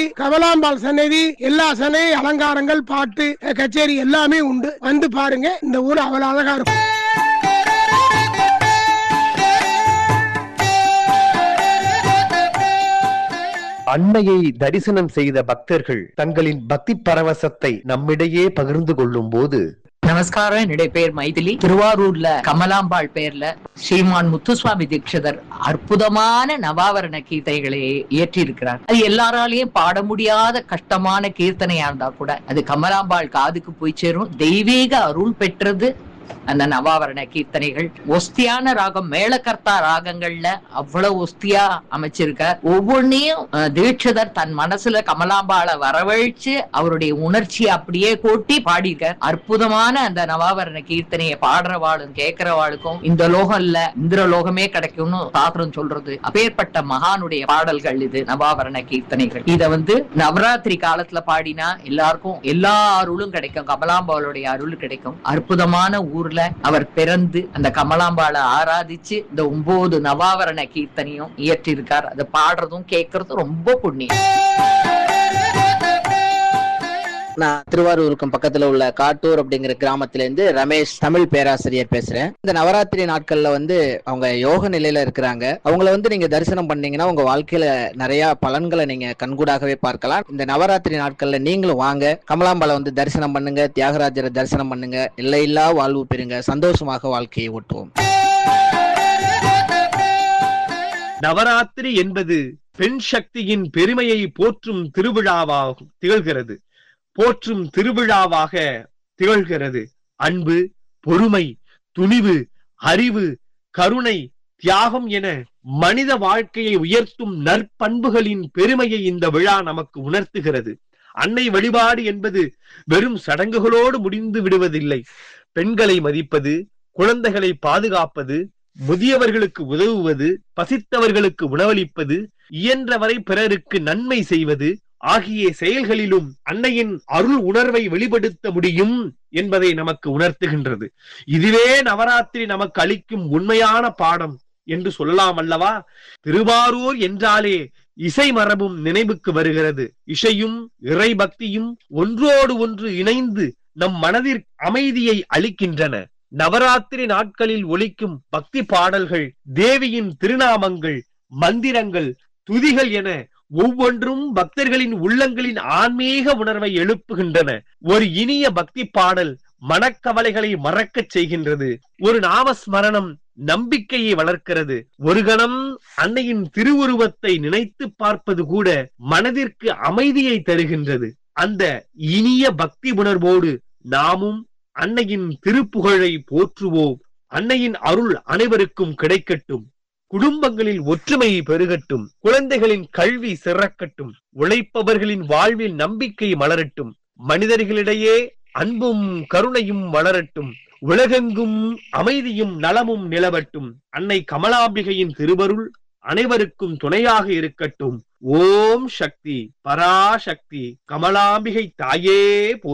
கமலாம்பாள் சன்னதி எல்லா சன்னதி அலங்காரங்கள் பாட்டு அஹ், கச்சேரி எல்லாமே உண்டு வந்து பாருங்க இந்த ஊர் அவ்வளவு அழகா இருக்கும் அன்னையை தரிசனம் செய்த பக்தர்கள் தங்களின் பக்தி பரவசத்தை நம்மிடையே பகிர்ந்து கொள்ளும் போது நமஸ்காரம் என்னுடைய பேர் மைதிலி திருவாரூர்ல கமலாம்பாள் பேர்ல ஸ்ரீமான் முத்துசுவாமி தீட்சிதர் அற்புதமான நவாவரண கீர்த்தனைகளை இயற்றியிருக்கிறார் அது எல்லாராலையும் பாட முடியாத கஷ்டமான கீர்த்தனையா இருந்தா கூட அது கமலாம்பாள் காதுக்கு போய் சேரும் தெய்வீக அருள் பெற்றது அந்த நவாவரண கீர்த்தனைகள் ஒஸ்தியான ராகம் மேளகர்த்தா ராகங்கள்ல அவ்வளவு ஒஸ்தியா அமைச்சிருக்கார் ஒவ்வொன்னையும் அஹ், தீட்சிதர் தன் மனசுல கமலாம்பாளை வரவழைச்சு அவருடைய உணர்ச்சி அப்படியே கூட்டி பாடியிருக்கார் அற்புதமான அந்த நவாவரண கீர்த்தனையை பாடுறவாளும் கேட்கிறவாளுக்கும் இந்த லோகம் இல்ல இந்திர லோகமே கிடைக்கும்னு சாஸ்திரம் சொல்றது அப்பேற்பட்ட மகானுடைய பாடல்கள் இது நவாவரண கீர்த்தனைகள் இத வந்து நவராத்திரி காலத்துல பாடினா எல்லாருக்கும் எல்லா அருளும் கிடைக்கும் கமலாம்பாளுடைய அருள் கிடைக்கும் அற்புதமான ஊர்ல அவர் பிறந்து அந்த கமலாம்பாளை ஆராதிச்சு இந்த ஒன்பது நவாவரண கீர்த்தனையும் இயற்றியிருக்கார் அதை பாடுறதும் கேட்கறதும் ரொம்ப புண்ணியம் நான் திருவாரூருக்கும் பக்கத்துல உள்ள காட்டூர் அப்படிங்கிற கிராமத்துல இருந்து ரமேஷ் தமிழ் பேராசிரியர் பேசுறேன் இந்த நவராத்திரி நாட்கள்ல வந்து அவங்க யோக நிலையில இருக்கிறாங்க அவங்கள வந்து நீங்க தரிசனம் பண்ணீங்கன்னா உங்க வாழ்க்கையில நிறைய பலன்களை நீங்க கண்கூடாகவே பார்க்கலாம் இந்த நவராத்திரி நாட்கள்ல நீங்களும் வாங்க கமலாம்பாளை வந்து தரிசனம் பண்ணுங்க தியாகராஜரை தரிசனம் பண்ணுங்க எல்லையில்லா வாழ்வு பெறுங்க சந்தோஷமாக வாழ்க்கையை ஓட்டுவோம் நவராத்திரி என்பது பெண் சக்தியின் பெருமையை போற்றும் திருவிழாவாக திகழ்கிறது போற்றும் திருவிழாவாக திகழ்கிறது அன்பு பொறுமை துணிவு அறிவு கருணை தியாகம் என மனித வாழ்க்கையை உயர்த்தும் நற்பண்புகளின் பெருமையை இந்த விழா நமக்கு உணர்த்துகிறது அன்னை வழிபாடு என்பது வெறும் சடங்குகளோடு முடிந்து விடுவதில்லை பெண்களை மதிப்பது குழந்தைகளை பாதுகாப்பது முதியவர்களுக்கு உதவுவது பசித்தவர்களுக்கு உணவளிப்பது இயன்றவரை பிறருக்கு நன்மை செய்வது ஆகிய செயல்களிலும் அன்னையின் அருள் உணர்வை வெளிப்படுத்த முடியும் என்பதை நமக்கு உணர்த்துகின்றது இதுவே நவராத்திரி நமக்கு அளிக்கும் உண்மையான பாடம் என்று சொல்லலாம் அல்லவா திருவாரூர் என்றாலே இசை மரபும் நினைவுக்கு வருகிறது இசையும் இறை பக்தியும் ஒன்றோடு ஒன்று இணைந்து நம் மனதிற்கு அமைதியை அளிக்கின்றன நவராத்திரி நாட்களில் ஒலிக்கும் பக்தி பாடல்கள் தேவியின் திருநாமங்கள் மந்திரங்கள் துதிகள் என ஒவ்வொன்றும் பக்தர்களின் உள்ளங்களின் ஆன்மீக உணர்வை எழுப்புகின்றன ஒரு இனிய பக்தி பாடல் மனக்கவலைகளை மறக்கச் செய்கின்றது ஒரு நாமஸ்மரணம் நம்பிக்கையை வளர்க்கிறது ஒரு கணம் அன்னையின் திருவுருவத்தை நினைத்து பார்ப்பது கூட மனதிற்கு அமைதியை தருகின்றது அந்த இனிய பக்தி உணர்வோடு நாமும் அன்னையின் திருப்புகழை போற்றுவோம் அன்னையின் அருள் அனைவருக்கும் கிடைக்கட்டும் குடும்பங்களில் ஒற்றுமை பெருகட்டும் குழந்தைகளின் கல்வி சிறக்கட்டும் உழைப்பவர்களின் வாழ்வில் நம்பிக்கை மலரட்டும் மனிதர்களிடையே அன்பும் கருணையும் வளரட்டும் உலகெங்கும் அமைதியும் நலமும் நிலவட்டும் அன்னை கமலாம்பிகையின் திருவருள் அனைவருக்கும் துணையாக இருக்கட்டும் ஓம் சக்தி பராசக்தி கமலாம்பிகை தாயே போ